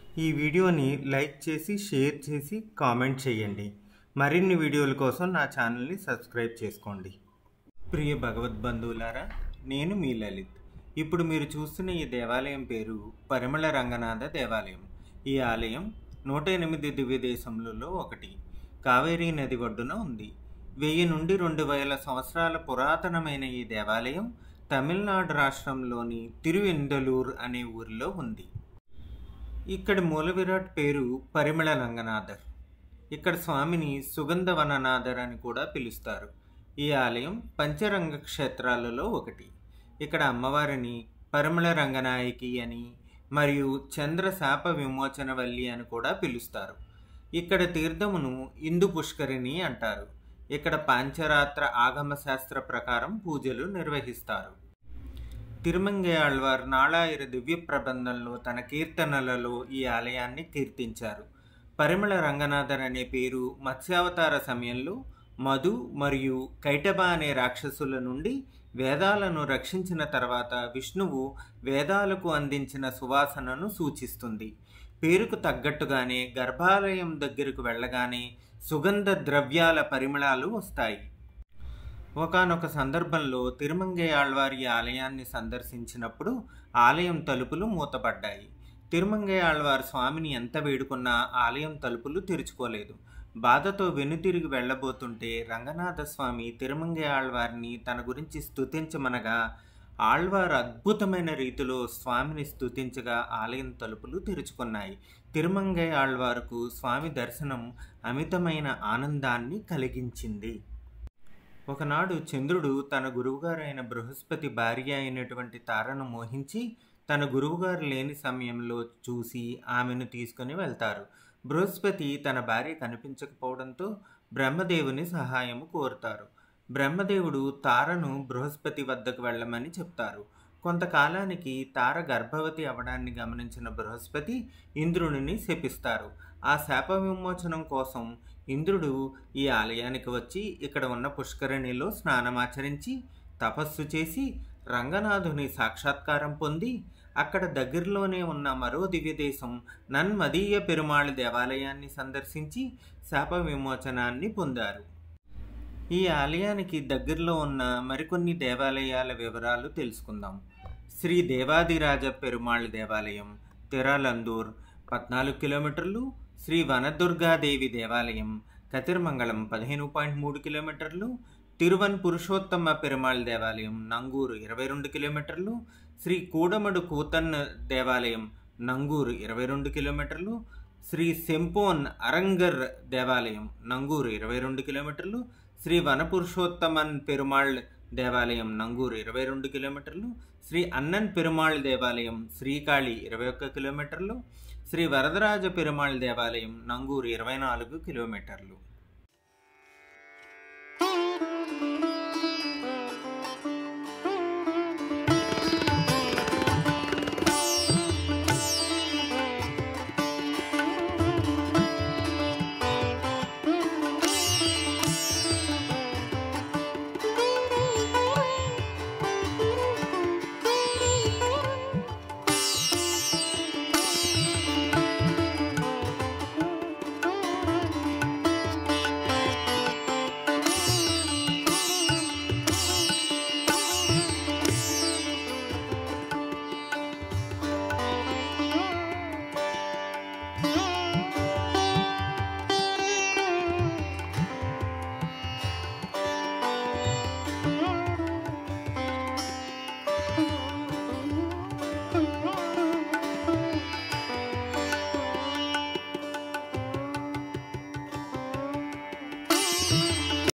ఈ వీడియోని లైక్ చేసి షేర్ చేసి కామెంట్ చేయండి మరిన్ని వీడియోల కోసం నా ఛానల్ని సబ్స్క్రైబ్ చేసుకోండి ప్రియ భగవద్బంధువులారా నేను మీ లలిత్ ఇప్పుడు మీరు చూస్తున్న ఈ దేవాలయం పేరు పరిమళ రంగనాథ దేవాలయం ఈ ఆలయం నూట ఎనిమిది దివ్య దేశములలో ఒకటి కావేరీ నది ఒడ్డున ఉంది వెయ్యి నుండి రెండు వేల సంవత్సరాల పురాతనమైన ఈ దేవాలయం తమిళనాడు రాష్ట్రంలోని తిరువెందలూర్ అనే ఊరిలో ఉంది ఇక్కడి మూల విరాట్ పేరు పరిమళ రంగనాథర్ ఇక్కడ స్వామిని సుగంధ వననాథర్ అని కూడా పిలుస్తారు ఈ ఆలయం పంచరంగ క్షేత్రాలలో ఒకటి ఇక్కడ అమ్మవారిని పరిమళ రంగనాయకి అని మరియు చంద్ర శాప విమోచన వల్లి అని కూడా పిలుస్తారు ఇక్కడ తీర్థమును ఇందు పుష్కరిణి అంటారు ఇక్కడ పాంచరాత్ర ఆగమ శాస్త్ర ప్రకారం పూజలు నిర్వహిస్తారు తిరుమంగే ఆళ్వార్ నాళాయిర దివ్య ప్రబంధంలో తన కీర్తనలలో ఈ ఆలయాన్ని కీర్తించారు పరిమళ రంగనాథర్ అనే పేరు మత్స్యావతార సమయంలో మధు మరియు కైటబ అనే రాక్షసుల నుండి వేదాలను రక్షించిన తర్వాత విష్ణువు వేదాలకు అందించిన సువాసనను సూచిస్తుంది పేరుకు తగ్గట్టుగానే గర్భాలయం దగ్గరకు వెళ్ళగానే సుగంధ ద్రవ్యాల పరిమళాలు వస్తాయి ఒకనొక సందర్భంలో తిరుమంగై ఆళ్వారి ఆలయాన్ని సందర్శించినప్పుడు ఆలయం తలుపులు మూతపడ్డాయి తిరుమంగై ఆళ్వారి స్వామిని ఎంత వేడుకున్నా ఆలయం తలుపులు తెరుచుకోలేదు బాధతో వెనుతిరిగి వెళ్ళబోతుంటే రంగనాథ స్వామి తిరుమంగై ఆళ్వారిని తన గురించి స్తుతించమనగా ఆళ్వారు అద్భుతమైన రీతిలో స్వామిని స్తుతించగా ఆలయం తలుపులు తెరుచుకున్నాయి తిరుమంగై ఆళ్వారుకు స్వామి దర్శనం అమితమైన ఆనందాన్ని కలిగించింది ఒకనాడు చంద్రుడు తన గురువుగారైన బృహస్పతి భార్య అయినటువంటి తారను మోహించి తన గురువుగారు లేని సమయంలో చూసి ఆమెను తీసుకుని వెళ్తారు బృహస్పతి తన భార్య కనిపించకపోవడంతో బ్రహ్మదేవుని సహాయము కోరుతారు బ్రహ్మదేవుడు తారను బృహస్పతి వద్దకు వెళ్ళమని చెప్తారు కొంతకాలానికి తార గర్భవతి అవడాన్ని గమనించిన బృహస్పతి ఇంద్రుడిని శపిస్తారు ఆ శాప విమోచనం కోసం ఇంద్రుడు ఈ ఆలయానికి వచ్చి ఇక్కడ ఉన్న పుష్కరిణిలో స్నానమాచరించి తపస్సు చేసి రంగనాథుని సాక్షాత్కారం పొంది అక్కడ దగ్గరలోనే ఉన్న మరో దివ్యదేశం నన్మదీయ పెరుమాళ్ దేవాలయాన్ని సందర్శించి శాప విమోచనాన్ని పొందారు ఈ ఆలయానికి దగ్గరలో ఉన్న మరికొన్ని దేవాలయాల వివరాలు తెలుసుకుందాం శ్రీ దేవాదిరాజ పెరుమాళ్ దేవాలయం తిరాలందూర్ పద్నాలుగు కిలోమీటర్లు శ్రీ వనదుర్గాదేవి దేవాలయం కతిర్మంగళం పదిహేను పాయింట్ మూడు కిలోమీటర్లు తిరువన్ పురుషోత్తమ పెరుమాళ్ దేవాలయం నంగూరు ఇరవై రెండు కిలోమీటర్లు శ్రీ కూడమడు కూతన్ దేవాలయం నంగూరు ఇరవై రెండు కిలోమీటర్లు శ్రీ సెంపోన్ అరంగర్ దేవాలయం నంగూరు ఇరవై రెండు కిలోమీటర్లు శ్రీ వనపురుషోత్తమన్ పెరుమాళ్ దేవాలయం నంగూరు ఇరవై రెండు కిలోమీటర్లు శ్రీ అన్నన్ పెరుమాళ్ దేవాలయం శ్రీకాళి ఇరవై ఒక్క కిలోమీటర్లు శ్రీ వరదరాజ పెరుమాళ్ దేవాలయం నంగూరు ఇరవై నాలుగు కిలోమీటర్లు